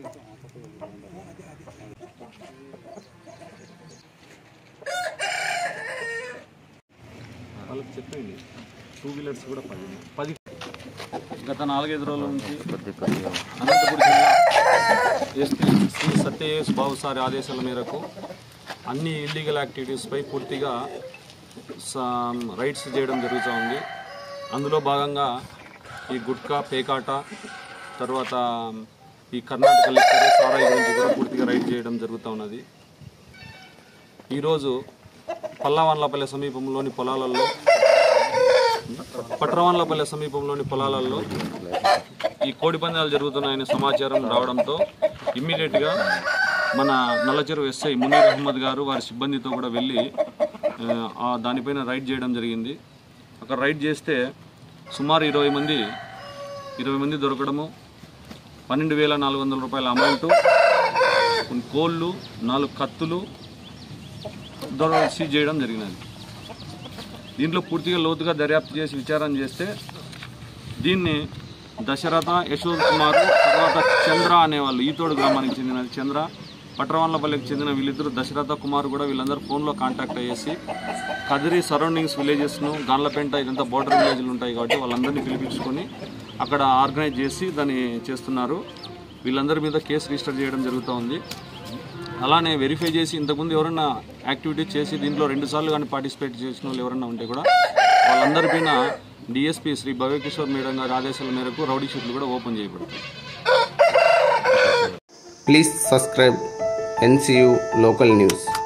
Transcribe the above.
వాళ్ళకి చెప్పండి two wheelers కూడా పది పది గత నాలుగైదు రోజుల నుంచి అనంతపురం జిల్లా ఎస్పీ శ్రీ సత్యేష్ బాబు సారి ఆదేశాల మేరకు అన్ని ఇల్లీగల్ యాక్టివిటీస్పై పూర్తిగా సా- రైడ్స్ చేయడం జరుగుతూ ఉంది అందులో భాగంగా ఈ గుట్కా పేకాట తర్వాత ఈ కర్ణాటక లిక్కర్ సారాయి గురించి కూడా పూర్తిగా రైడ్ చేయడం జరుగుతూ ఉన్నది ఈరోజు పల్లవాన్లపల్లె సమీపంలోని పొలాలలో పట్రవాన్లపల్లె సమీపంలోని పొలాలలో ఈ కోడి పందాలు జరుగుతున్నాయనే సమాచారం రావడంతో ఇమ్మీడియట్గా మన నల్లచెరువు ఎస్ఐ మునీర్ అహ్మద్ గారు వారి సిబ్బందితో కూడా వెళ్ళి ఆ, ఆ దానిపైన రైడ్ చేయడం జరిగింది అక్కడ రైడ్ చేస్తే సుమారు ఇరవై మంది ఇరవై మంది దొరకడము పన్నెండు వేల నాలుగు వందల రూపాయల అమౌంట్ కొన్ని కోళ్ళు నాలుగు కత్తులు దొర సీజ్ చేయడం జరిగినది దీంట్లో పూర్తిగా లోతుగా దర్యాప్తు చేసి విచారణ చేస్తే దీన్ని దశరథ యశోద్ కుమార్ తర్వాత చంద్ర అనేవాళ్ళు ఈతోడు గ్రామానికి చెందిన చంద్ర పట్రవాన్లపల్లికి చెందిన వీళ్ళిద్దరు దశరథ కుమార్ కూడా వీళ్ళందరూ ఫోన్లో కాంటాక్ట్ అయ్యేసి కదిరి సరౌండింగ్స్ విలేజెస్ను గాన్లపేంట ఇదంతా బోర్డర్ విలేజ్లు ఉంటాయి కాబట్టి వాళ్ళందరినీ పిలిపించుకొని అక్కడ ఆర్గనైజ్ చేసి దాన్ని చేస్తున్నారు వీళ్ళందరి మీద కేసు రిజిస్టర్ చేయడం జరుగుతూ ఉంది అలానే వెరిఫై చేసి ఇంతకుముందు ఎవరైనా యాక్టివిటీ చేసి దీంట్లో రెండు సార్లు కానీ పార్టిసిపేట్ చేసిన వాళ్ళు ఎవరైనా ఉంటే కూడా వాళ్ళందరిపైన డిఎస్పీ శ్రీ భవ్యకిషోర్ మేడం గారి ఆదేశాల మేరకు రౌడీ షీట్లు కూడా ఓపెన్ చేయబడతాయి Please subscribe NCU Local News.